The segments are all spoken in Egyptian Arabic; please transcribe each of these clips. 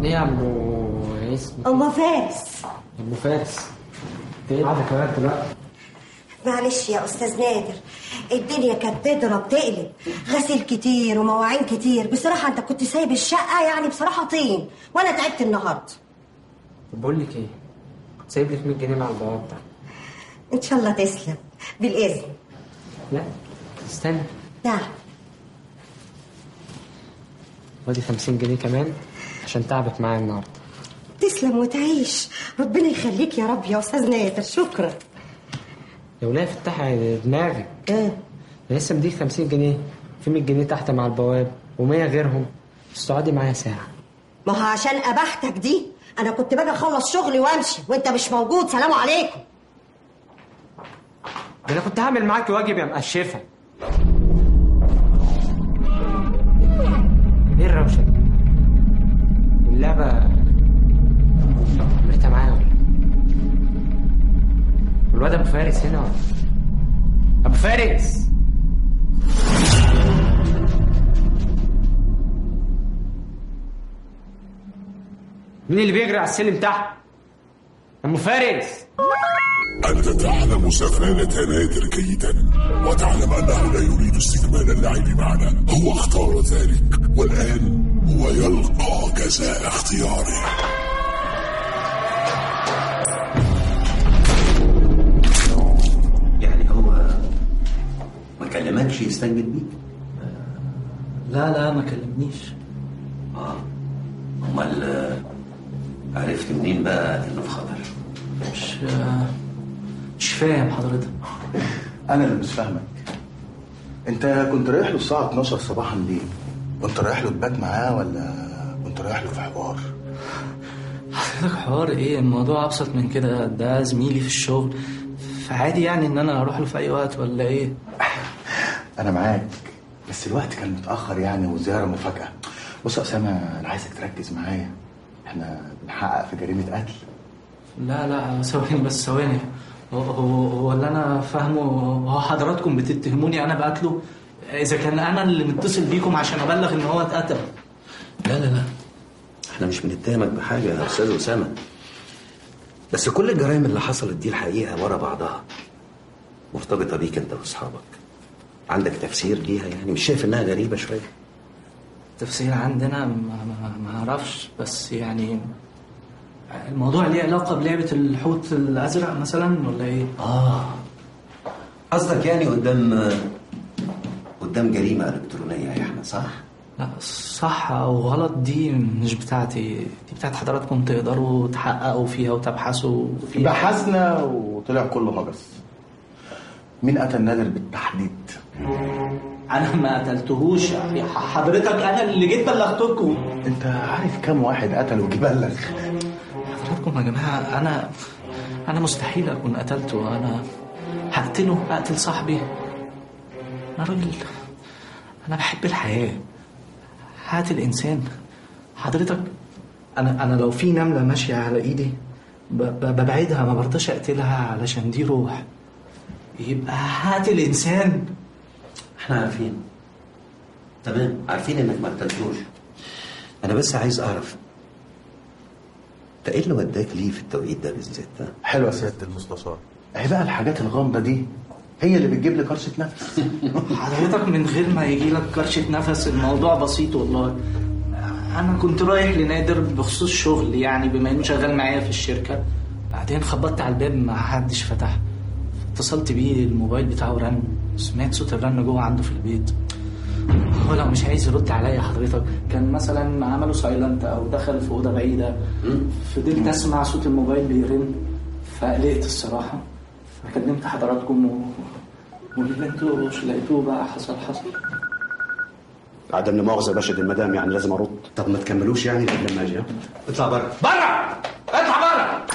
ليه يا عمو اسم أم فارس عمو فارس انت ايه قاعده كمان دلوقتي معلش يا أستاذ نادر الدنيا كانت تضرب تقلب غسيل كتير ومواعين كتير بصراحة أنت كنت سايب الشقة يعني بصراحة طين وأنا تعبت النهاردة طب بقول لك ايه كنت سايب لك 100 جنيه مع البواب ده إن شاء الله تسلم بالإذن لا استنى نعم ودي 50 جنيه كمان عشان تعبت معايا النهارده تسلم وتعيش ربنا يخليك يا رب يا أستاذ نادر شكرا يا وليه فتحي دماغي إيه انا لسه مديك 50 جنيه في 100 جنيه تحت مع البواب و100 غيرهم بس تقعدي معايا ساعه ما هو عشان أباحتك دي أنا كنت باجي أخلص شغلي وأمشي وأنت مش موجود سلام عليكم ده انا كنت هعمل معاكي واجب يا مقشفه ايه الروشه دي واللعبه عملتها معايا ولا إيه؟ والواد ابو فارس هنا ولا ابو فارس مين اللي بيجري على السلم تحت ابو فارس أنت تعلم سفالة نادر جيدا وتعلم أنه لا يريد استكمال اللعب معنا هو اختار ذلك والآن هو يلقى جزاء اختياره يعني هو ما كلمكش يستنجد بيك لا لا ما كلمنيش اه امال آه، عرفت منين بقى انه في خطر مش مش فاهم حضرتك انا اللي مش فاهمك انت كنت رايح له الساعه 12 صباحا ليه كنت رايح له تبات معاه ولا كنت رايح له في حوار حضرتك حوار ايه الموضوع ابسط من كده ده زميلي في الشغل فعادي يعني ان انا اروح له في اي وقت ولا ايه انا معاك بس الوقت كان متاخر يعني والزياره مفاجاه بص يا اسامه انا عايزك تركز معايا احنا بنحقق في جريمه قتل لا لا ثواني بس ثواني هو هو هو اللي انا فاهمه هو حضراتكم بتتهموني انا بقتله اذا كان انا اللي متصل بيكم عشان ابلغ ان هو اتقتل لا لا لا احنا مش بنتهمك بحاجه يا استاذ اسامه بس كل الجرائم اللي حصلت دي الحقيقه ورا بعضها مرتبطه بيك انت واصحابك عندك تفسير ليها يعني مش شايف انها غريبه شويه التفسير عندنا ما, ما, ما اعرفش بس يعني الموضوع ليه علاقه بلعبه الحوت الازرق مثلا ولا ايه اه قصدك يعني قدام قدام جريمه الكترونيه يا احمد صح لا صح او غلط دي مش بتاعتي دي بتاعت حضراتكم تقدروا تحققوا فيها وتبحثوا فيها بحثنا وطلع كله هجس مين قتل نادر بالتحديد انا ما قتلتهوش يا حضرتك انا اللي جيت بلغتكم انت عارف كام واحد قتل وجبلغ حضراتكم يا جماعه انا انا مستحيل اكون قتلته انا هقتله اقتل صاحبي انا راجل انا بحب الحياه هقتل انسان حضرتك انا انا لو في نمله ماشيه على ايدي ب- ب- ببعدها ما برضاش اقتلها علشان دي روح يبقى هقتل انسان احنا عارفين تمام عارفين انك ما قتلتوش انا بس عايز اعرف انت ايه اللي وداك ليه في التوقيت ده بالذات ده حلوه سياده المستشار اهي بقى الحاجات الغامضه دي هي اللي بتجيب لي كرشه نفس حضرتك من غير ما يجي لك كرشة نفس الموضوع بسيط والله انا كنت رايح لنادر بخصوص شغل يعني بما انه شغال معايا في الشركه بعدين خبطت على الباب ما حدش فتح اتصلت بيه الموبايل بتاعه رن سمعت صوت الرن جوه عنده في البيت هو لو مش عايز يرد عليا حضرتك كان مثلا عمله سايلنت او دخل في اوضه بعيده فضلت اسمع صوت الموبايل بيرن فقلقت الصراحه فكلمت حضراتكم و... واللي انتوا مش لقيتوه بقى حصل حصل عدم لا مؤاخذه يا باشا دي المدام يعني لازم ارد طب ما تكملوش يعني غير لما اجي ها؟ اطلع بره بره اطلع بره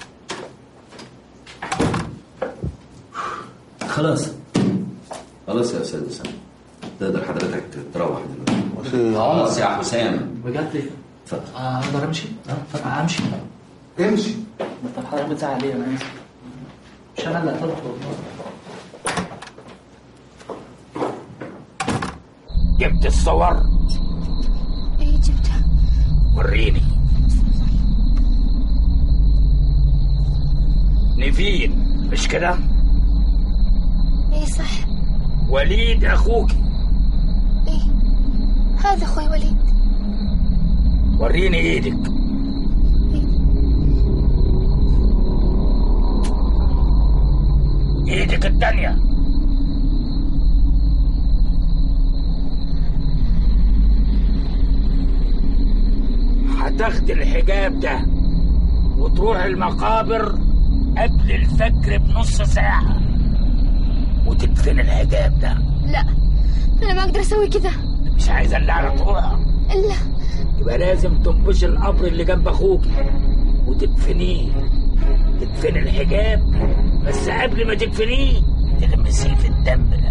خلاص خلاص يا استاذ اسامه تقدر حضرتك تروح دلوقتي عمر. خلاص يا حسام بجد اتفضل آه، اقدر امشي؟ اه امشي امشي طب حضرتك بتاع ليه انا اسف مش انا اللي قتلته والله جبت الصور ايه جبتها وريني مختلفين مش كده ايه صح وليد اخوك ايه هذا اخوي وليد وريني ايدك ايدك التانية هتاخد الحجاب ده وتروح المقابر قبل الفجر بنص ساعة وتدفن الحجاب ده لا انا ما اقدر اسوي كذا مش عايزة اللعنة تروح لا يبقى لازم تنبش القبر اللي جنب اخوك وتدفنيه تدفن الحجاب بس قبل ما تدفنيه تغمسيه في الدم